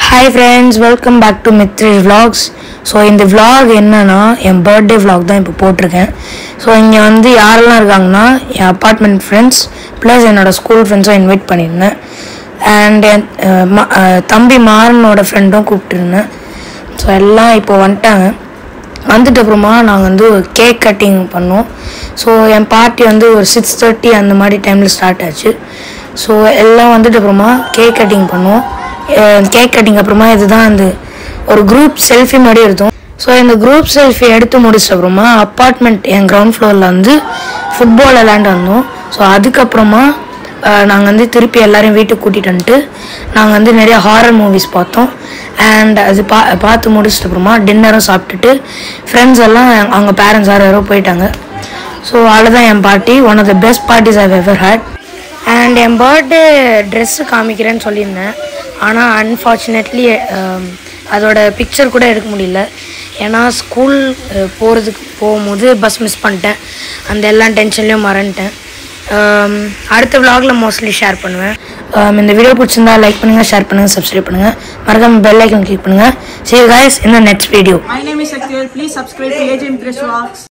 Hi friends welcome back to Mithri vlogs so இந்த vlog என்னன்னா என் birthday vlog தான் இப்போ போட்டிருக்கேன் ஸோ இங்கே வந்து யாரெல்லாம் இருக்காங்கன்னா என் அப்பார்ட்மெண்ட் ஃப்ரெண்ட்ஸ் ப்ளஸ் என்னோட ஸ்கூல் ஃப்ரெண்ட்ஸும் இன்வைட் பண்ணியிருந்தேன் அண்ட் என் அஹ், ம- அஹ், தம்பி மாறனோட ஃப்ரெண்டும் கூப்பிட்டுருந்தேன் ஸோ எல்லாம் இப்போ வந்துட்டாங்க வந்துட்டு அப்புறமா நாங்கள் வந்து ஒரு கேக் கட்டிங் பண்ணோம் ஸோ என் பார்ட்டி வந்து ஒரு சிக்ஸ் தேர்ட்டி அந்த மாதிரி டைமில் ஸ்டார்ட் ஆச்சு ஸோ எல்லாம் வந்துட்டு அப்புறமா கேக் கட்டிங் பண்ணோம் கேக் கட்டிங் அப்புறமா இதுதான் அந்த ஒரு குரூப் செல்ஃபி மாதிரி எடுத்தோம் ஸோ இந்த குரூப் செல்ஃபி எடுத்து முடிச்ச அப்புறமா அப்பார்ட்மெண்ட் என் கிரவுண்ட் ஃப்ளோரில் வந்து ஃபுட்பால் விளாண்டு வந்தோம் ஸோ அதுக்கப்புறமா நாங்கள் வந்து திருப்பி எல்லாரையும் வீட்டுக்கு கூட்டிகிட்டு வந்துட்டு நாங்கள் வந்து நிறைய ஹாரர் மூவிஸ் பார்த்தோம் அண்ட் அது பா பார்த்து முடிச்சிட்ட அப்புறமா டின்னரும் சாப்பிட்டுட்டு ஃப்ரெண்ட்ஸ் எல்லாம் அவங்க பேரண்ட்ஸ் யாரோ யாரோ போயிட்டாங்க ஸோ அவ்வளோதான் என் party one of the best parties I've ever had and என் பர்த்டே ட்ரெஸ்ஸு காமிக்கிறேன்னு சொல்லியிருந்தேன் ஆனால் அன்ஃபார்ச்சுனேட்லி அதோட பிக்சர் கூட எடுக்க முடியல ஏன்னா ஸ்கூல் போகிறதுக்கு போகும்போது பஸ் மிஸ் பண்ணிட்டேன் அந்த எல்லா டென்ஷன்லேயும் மறந்துட்டேன் Um, அடுத்த vlogல மோஸ்ட்லி ஷேர் பண்ணுவேன் Um, இந்த வீடியோ பிடிச்சிருந்தா லைக் பண்ணுங்கள் ஷேர் பண்ணுங்கள் சப்ஸ்கிரைப் பண்ணுங்கள் மறக்காம பெல் ஐக்கன் கிளிக் பண்ணுங்கள் see you guys in the next video My name is Akil. Please subscribe to AJ Impress Vlogs.